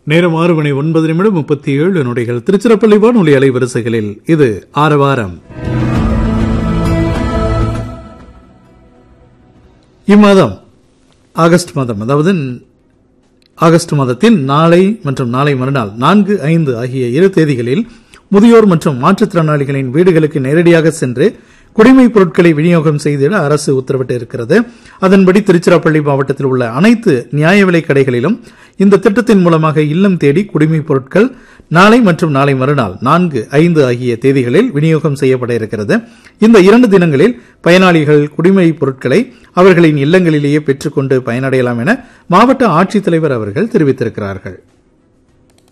நேரம் ஆறு மணி ஒன்பது நிமிடம் முப்பத்தி ஏழு நொடிகள் திருச்சிராப்பள்ளி வானொலி அலைவரிசைகளில் இது ஆரவாரம் இம்மாதம் ஆகஸ்ட் மாதம் அதாவது ஆகஸ்ட் மாதத்தின் நாளை மற்றும் நாளை மறுநாள் நான்கு ஐந்து ஆகிய இரு தேதிகளில் முதியோர் மற்றும் மாற்றுத்திறனாளிகளின் வீடுகளுக்கு நேரடியாக சென்று குடிமைப் பொருட்களை விநியோகம் செய்திட அரசு உத்தரவிட்டு இருக்கிறது அதன்படி திருச்சிராப்பள்ளி மாவட்டத்தில் உள்ள அனைத்து நியாய விலைக் கடைகளிலும் இந்த திட்டத்தின் மூலமாக இல்லம் தேடி குடிமைப் பொருட்கள் நாளை மற்றும் நாளை மறுநாள் நான்கு ஐந்து ஆகிய தேதிகளில் விநியோகம் செய்யப்பட இருக்கிறது இந்த இரண்டு தினங்களில் பயனாளிகள் குடிமைப் பொருட்களை அவர்களின் இல்லங்களிலேயே பெற்றுக்கொண்டு பயனடையலாம் என மாவட்ட ஆட்சித்தலைவர் அவர்கள் தெரிவித்திருக்கிறார்கள்